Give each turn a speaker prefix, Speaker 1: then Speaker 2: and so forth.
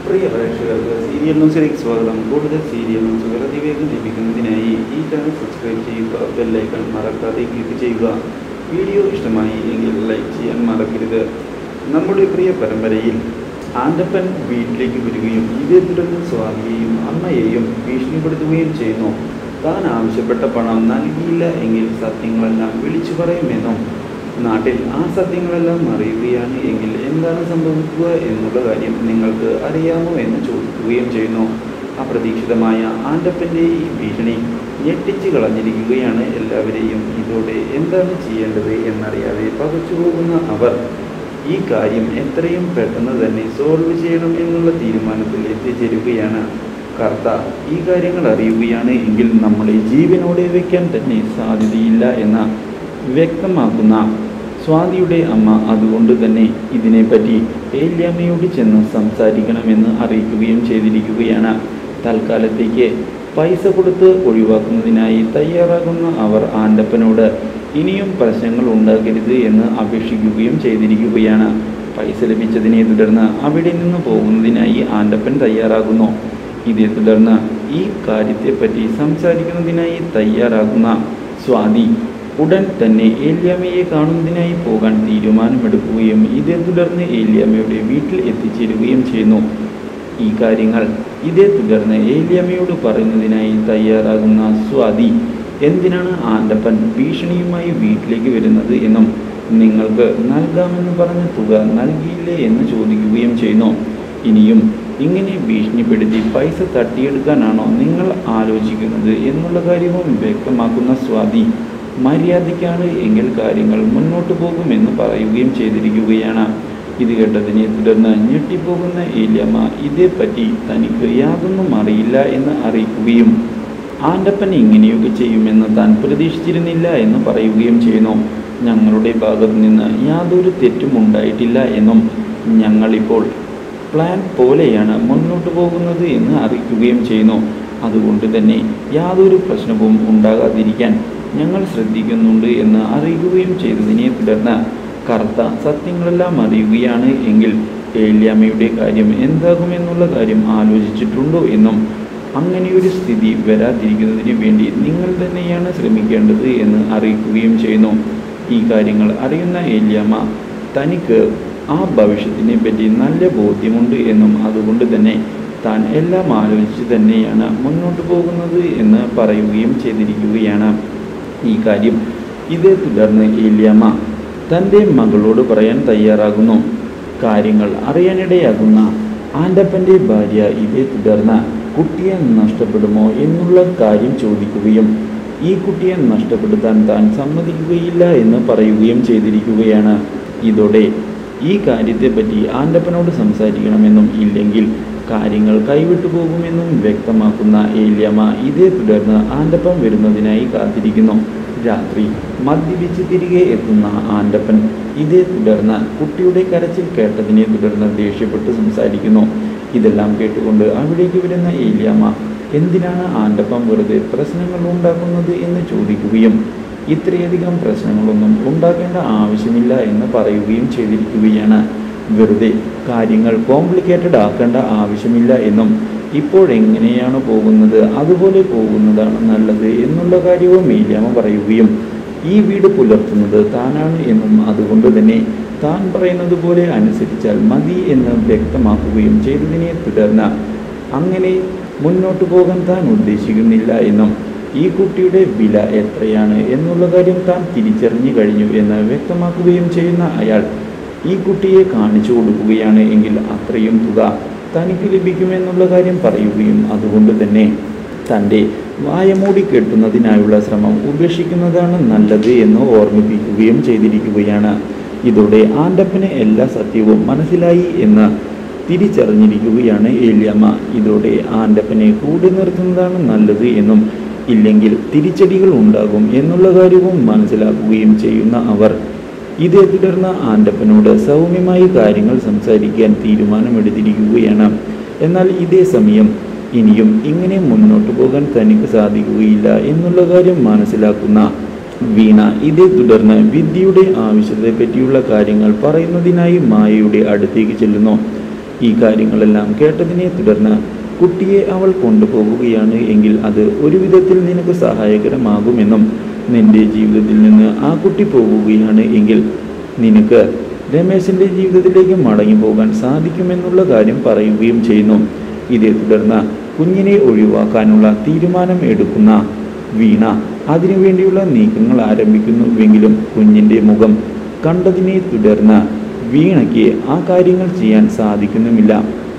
Speaker 1: പ്രിയ പ്രേക്ഷകർക്ക് സീരിയൽ ന്യൂസിലേക്ക് സ്വാഗതം കൂടുതൽ സീരിയൽ ന്യൂസുകൾ അതിവേഗം ലഭിക്കുന്നതിനായി ഈ ചാനൽ സബ്സ്ക്രൈബ് ചെയ്യുക ബെല്ലൈക്കൺ മറക്കാതെ ക്ലിക്ക് ചെയ്യുക വീഡിയോ ഇഷ്ടമായി എങ്കിൽ ലൈക്ക് ചെയ്യാൻ മറക്കരുത് നമ്മുടെ പ്രിയ പരമ്പരയിൽ ആൻഡപ്പൻ വീട്ടിലേക്ക് വരികയും ഇതേ തുടർന്ന് സ്വാമിയെയും അമ്മയെയും ഭീഷണിപ്പെടുത്തുകയും ചെയ്യുന്നു താൻ ആവശ്യപ്പെട്ട പണം നൽകിയില്ല എങ്കിൽ സത്യങ്ങളെല്ലാം വിളിച്ചു പറയുമെന്നും നാട്ടിൽ ആ സത്യങ്ങളെല്ലാം അറിയുകയാണ് എങ്കിൽ എന്താണ് സംഭവിക്കുക എന്നുള്ള കാര്യം നിങ്ങൾക്ക് അറിയാമോ എന്ന് ചോദിക്കുകയും ചെയ്യുന്നു അപ്രതീക്ഷിതമായ ആൻഡപ്പൻ്റെ ഈ ഭീഷണി ഞെട്ടിച്ചു കളഞ്ഞിരിക്കുകയാണ് എല്ലാവരെയും ഇതോടെ എന്താണ് ചെയ്യേണ്ടത് എന്നറിയാതെ പകച്ചു പോകുന്ന അവർ ഈ കാര്യം എത്രയും പെട്ടെന്ന് തന്നെ സോൾവ് ചെയ്യണം എന്നുള്ള തീരുമാനത്തിൽ എത്തിച്ചേരുകയാണ് കർത്ത ഈ കാര്യങ്ങൾ അറിയുകയാണ് എങ്കിൽ നമ്മളെ ജീവനോടെ വയ്ക്കാൻ തന്നെ സാധ്യതയില്ല എന്ന വ്യക്തമാക്കുന്ന സ്വാതിയുടെ അമ്മ അതുകൊണ്ട് തന്നെ ഇതിനെപ്പറ്റി ഏല്യാമ്മയോട് ചെന്ന് സംസാരിക്കണമെന്ന് അറിയിക്കുകയും ചെയ്തിരിക്കുകയാണ് തൽക്കാലത്തേക്ക് പൈസ കൊടുത്ത് ഒഴിവാക്കുന്നതിനായി തയ്യാറാകുന്ന അവർ ആൻഡപ്പനോട് ഇനിയും പ്രശ്നങ്ങൾ ഉണ്ടാകരുത് എന്ന് അപേക്ഷിക്കുകയും ചെയ്തിരിക്കുകയാണ് പൈസ ലഭിച്ചതിനെ തുടർന്ന് അവിടെ നിന്ന് പോകുന്നതിനായി ആൻഡപ്പൻ തയ്യാറാകുന്നു ഇതേ തുടർന്ന് ഈ കാര്യത്തെപ്പറ്റി സംസാരിക്കുന്നതിനായി തയ്യാറാകുന്ന സ്വാതി ഉടൻ തന്നെ ഏല്യാമ്മയെ കാണുന്നതിനായി പോകാൻ തീരുമാനമെടുക്കുകയും ഇതേ തുടർന്ന് ഏല്യാമ്മയുടെ വീട്ടിൽ എത്തിച്ചേരുകയും ചെയ്യുന്നു ഈ കാര്യങ്ങൾ ഇതേ തുടർന്ന് ഏല്യാമ്മയോട് പറയുന്നതിനായി തയ്യാറാകുന്ന സ്വാതി എന്തിനാണ് ആൻഡപ്പൻ ഭീഷണിയുമായി വീട്ടിലേക്ക് വരുന്നത് എന്നും നിങ്ങൾക്ക് നൽകാമെന്ന് പറഞ്ഞ തുക നൽകിയില്ലേ എന്ന് ചോദിക്കുകയും ചെയ്യുന്നു ഇനിയും ഇങ്ങനെ ഭീഷണിപ്പെടുത്തി പൈസ തട്ടിയെടുക്കാനാണോ നിങ്ങൾ ആലോചിക്കുന്നത് എന്നുള്ള കാര്യവും വ്യക്തമാക്കുന്ന സ്വാതി മര്യാദയ്ക്കാണ് എങ്കിൽ കാര്യങ്ങൾ മുന്നോട്ട് പോകുമെന്ന് പറയുകയും ചെയ്തിരിക്കുകയാണ് ഇത് കേട്ടതിനെ തുടർന്ന് ഞെട്ടിപ്പോകുന്ന ഏല്യമ്മ ഇതേപ്പറ്റി തനിക്ക് യാതൊന്നും അറിയില്ല എന്ന് അറിയിക്കുകയും ആൻഡപ്പൻ ഇങ്ങനെയൊക്കെ ചെയ്യുമെന്ന് താൻ പ്രതീക്ഷിച്ചിരുന്നില്ല എന്ന് പറയുകയും ചെയ്യുന്നു ഞങ്ങളുടെ ഭാഗത്തു നിന്ന് യാതൊരു തെറ്റും ഉണ്ടായിട്ടില്ല എന്നും ഞങ്ങളിപ്പോൾ പ്ലാൻ പോലെയാണ് മുന്നോട്ട് പോകുന്നത് എന്ന് അറിയിക്കുകയും ചെയ്യുന്നു അതുകൊണ്ട് തന്നെ യാതൊരു പ്രശ്നവും ഉണ്ടാകാതിരിക്കാൻ ഞങ്ങൾ ശ്രദ്ധിക്കുന്നുണ്ട് എന്ന് അറിയിക്കുകയും ചെയ്തതിനെ തുടർന്ന് കറുത്ത സത്യങ്ങളെല്ലാം അറിയുകയാണ് എങ്കിൽ ഏല്യാമ്മയുടെ കാര്യം എന്താകുമെന്നുള്ള കാര്യം ആലോചിച്ചിട്ടുണ്ടോ എന്നും അങ്ങനെയൊരു സ്ഥിതി വരാതിരിക്കുന്നതിന് വേണ്ടി നിങ്ങൾ തന്നെയാണ് ശ്രമിക്കേണ്ടത് എന്ന് അറിയിക്കുകയും ചെയ്യുന്നു ഈ കാര്യങ്ങൾ അറിയുന്ന ഏല്യാമ്മ തനിക്ക് ആ ഭവിഷ്യത്തിനെ പറ്റി നല്ല ബോധ്യമുണ്ട് എന്നും അതുകൊണ്ട് തന്നെ താൻ എല്ലാം ആലോചിച്ച് തന്നെയാണ് മുന്നോട്ട് പോകുന്നത് എന്ന് പറയുകയും ചെയ്തിരിക്കുകയാണ് ഈ കാര്യം ഇതേ തുടർന്ന് ഏല്യാമ്മ തൻ്റെ മകളോട് പറയാൻ തയ്യാറാകുന്നു കാര്യങ്ങൾ അറിയാനിടയാകുന്ന ആൻഡപ്പൻ്റെ ഭാര്യ ഇതേ തുടർന്ന് കുട്ടിയെ നഷ്ടപ്പെടുമോ എന്നുള്ള കാര്യം ചോദിക്കുകയും ഈ കുട്ടിയെ നഷ്ടപ്പെടുത്താൻ താൻ സമ്മതിക്കുകയില്ല എന്ന് പറയുകയും ചെയ്തിരിക്കുകയാണ് ഇതോടെ ഈ കാര്യത്തെപ്പറ്റി ആൻഡപ്പനോട് സംസാരിക്കണമെന്നും ഇല്ലെങ്കിൽ കാര്യങ്ങൾ കൈവിട്ടു പോകുമെന്നും വ്യക്തമാക്കുന്ന ഏല്യമ്മ ഇതേ തുടർന്ന് ആൻഡപ്പൻ വരുന്നതിനായി കാത്തിരിക്കുന്നു രാത്രി മദ്യപിച്ച് തിരികെ എത്തുന്ന ആൻഡപ്പൻ ഇതേ തുടർന്ന് കുട്ടിയുടെ കരച്ചിൽ കേട്ടതിനെ തുടർന്ന് ദേഷ്യപ്പെട്ട് സംസാരിക്കുന്നു ഇതെല്ലാം കേട്ടുകൊണ്ട് അവിടേക്ക് വരുന്ന ഏല്യാമ്മ എന്തിനാണ് ആൻഡപ്പൻ വെറുതെ പ്രശ്നങ്ങൾ ഉണ്ടാക്കുന്നത് എന്ന് ചോദിക്കുകയും ഇത്രയധികം പ്രശ്നങ്ങളൊന്നും ഉണ്ടാക്കേണ്ട ആവശ്യമില്ല എന്ന് പറയുകയും ചെയ്തിരിക്കുകയാണ് വെറുതെ കാര്യങ്ങൾ കോംപ്ലിക്കേറ്റഡ് ആക്കേണ്ട ആവശ്യമില്ല എന്നും ഇപ്പോഴെങ്ങനെയാണ് പോകുന്നത് അതുപോലെ പോകുന്നതാണ് നല്ലത് എന്നുള്ള കാര്യവും മീലിയാമ്മ പറയുകയും ഈ വീട് പുലർത്തുന്നത് താനാണ് എന്നും അതുകൊണ്ട് തന്നെ താൻ പറയുന്നത് പോലെ അനുസരിച്ചാൽ മതി എന്ന് വ്യക്തമാക്കുകയും ചെയ്തതിനെ തുടർന്ന് അങ്ങനെ മുന്നോട്ട് പോകാൻ താൻ ഉദ്ദേശിക്കുന്നില്ല എന്നും ഈ കുട്ടിയുടെ വില എത്രയാണ് എന്നുള്ള കാര്യം താൻ തിരിച്ചറിഞ്ഞു കഴിഞ്ഞു എന്ന് വ്യക്തമാക്കുകയും ചെയ്യുന്ന അയാൾ ഈ കുട്ടിയെ കാണിച്ചു കൊടുക്കുകയാണ് എങ്കിൽ അത്രയും തുക തനിക്ക് ലഭിക്കുമെന്നുള്ള കാര്യം പറയുകയും അതുകൊണ്ട് തന്നെ തൻ്റെ വായമൂടി കെട്ടുന്നതിനായുള്ള ശ്രമം ഉപേക്ഷിക്കുന്നതാണ് നല്ലത് എന്ന് ഓർമ്മിപ്പിക്കുകയും ചെയ്തിരിക്കുകയാണ് ഇതോടെ ആൻഡപ്പന് എല്ലാ സത്യവും മനസ്സിലായി എന്ന് തിരിച്ചറിഞ്ഞിരിക്കുകയാണ് ഏല്യമ്മ ഇതോടെ ആൻഡപ്പനെ കൂടി നിർത്തുന്നതാണ് നല്ലത് എന്നും ഇല്ലെങ്കിൽ തിരിച്ചടികൾ ഉണ്ടാകും എന്നുള്ള കാര്യവും മനസ്സിലാക്കുകയും ചെയ്യുന്ന അവർ ഇതേ തുടർന്ന് ആൻഡപ്പനോട് സൗമ്യമായി കാര്യങ്ങൾ സംസാരിക്കാൻ തീരുമാനമെടുത്തിരിക്കുകയാണ് എന്നാൽ ഇതേ സമയം ഇനിയും ഇങ്ങനെ മുന്നോട്ട് പോകാൻ തനിക്ക് സാധിക്കുകയില്ല എന്നുള്ള കാര്യം മനസ്സിലാക്കുന്ന വീണ ഇതേ തുടർന്ന് വിദ്യയുടെ ആവശ്യത്തെ പറ്റിയുള്ള കാര്യങ്ങൾ പറയുന്നതിനായി മായയുടെ അടുത്തേക്ക് ചെല്ലുന്നു ഈ കാര്യങ്ങളെല്ലാം കേട്ടതിനെ തുടർന്ന് കുട്ടിയെ അവൾ കൊണ്ടുപോകുകയാണ് എങ്കിൽ അത് ഒരു വിധത്തിൽ നിനക്ക് സഹായകരമാകുമെന്നും നിന്റെ ജീവിതത്തിൽ നിന്ന് ആ കുട്ടി പോകുകയാണ് എങ്കിൽ നിനക്ക് രമേശിൻ്റെ ജീവിതത്തിലേക്ക് മടങ്ങി പോകാൻ സാധിക്കുമെന്നുള്ള കാര്യം പറയുകയും ചെയ്യുന്നു ഇതേ തുടർന്ന് കുഞ്ഞിനെ ഒഴിവാക്കാനുള്ള തീരുമാനം എടുക്കുന്ന വീണ അതിനുവേണ്ടിയുള്ള നീക്കങ്ങൾ ആരംഭിക്കുന്നുവെങ്കിലും കുഞ്ഞിൻ്റെ മുഖം കണ്ടതിനെ തുടർന്ന് വീണയ്ക്ക് ആ കാര്യങ്ങൾ ചെയ്യാൻ സാധിക്കുന്നുമില്ല